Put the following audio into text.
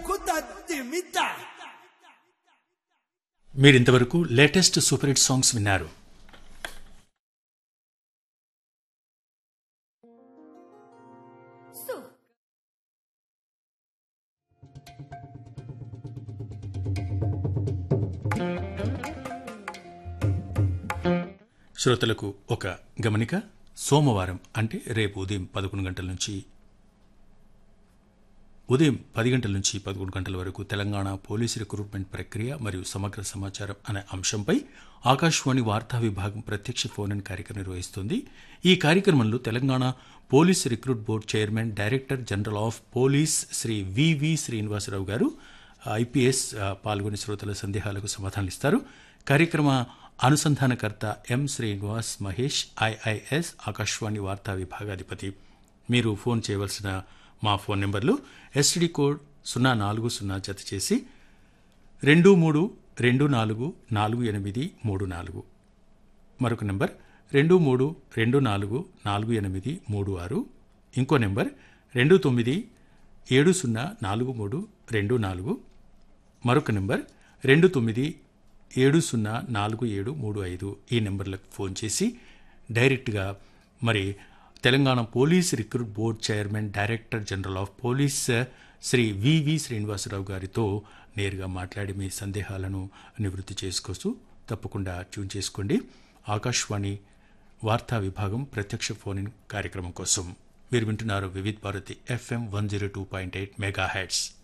కు దత్తి మిద్ద మీరింతవరకు లేటెస్ట్ సూపర్ హిట్ సాంగ్స్ విన్నారు శ్రోతలకు ఒక గమనిక సోమవారం అంటే రేపు ఉదయం పదకొండు గంటల నుంచి ఉదయం పది గంటల నుంచి పదకొండు గంటల వరకు తెలంగాణ పోలీసు రిక్రూట్మెంట్ ప్రక్రియ మరియు సమగ్ర సమాచారం అనే అంశంపై ఆకాశవాణి వార్తా విభాగం ప్రత్యక్ష ఫోన్ ఇన్ కార్యక్రమం నిర్వహిస్తుంది ఈ కార్యక్రమంలో Telangana police recruit board chairman director general of police Shri V V Srinivasa Rao garu IPS ఆ, పాల్గొని శ్రోతల సందేహాలకు సమాధానాలు ఇస్తారు కార్యక్రమ అనుసంధానకర్త ఎం శ్రీనివాస్ మహేష్ ఐఐఎస్ ఆకాశవాణి వార్తా విభాగాధిపతి మీరు ఫోన్ చేయవలసిన మా ఫోన్ నెంబర్లు ఎస్టీడీ కోడ్ సున్నా నాలుగు సున్నా జత చేసి రెండు మూడు రెండు నాలుగు నాలుగు ఎనిమిది మూడు నాలుగు మరొక నెంబర్ రెండు మూడు రెండు నాలుగు నాలుగు ఎనిమిది మూడు ఆరు ఇంకో నెంబర్ రెండు తొమ్మిది ఏడు సున్నా నాలుగు మూడు రెండు నాలుగు మరొక నెంబర్ రెండు తొమ్మిది ఏడు సున్నా నాలుగు ఏడు మూడు ఐదు ఈ నెంబర్లకు ఫోన్ చేసి డైరెక్ట్గా మరి Telangana police recruit board chairman director general of police Shri V V Srinivasa Rao గారితో నేరుగా మాట్లాడి మీ సందేహాలను నివృత్తి చేసుకోవచ్చు తప్పకుండా ట్యూన్ చేసుకోండి ఆకాశవాణి వార్తా విభాగం ప్రత్యక్ష ఫోన్ ఇన్ కార్యక్రమం కోసం మీరు వింటున్నారు Vividh Bharati FM one zero two point eight mega heads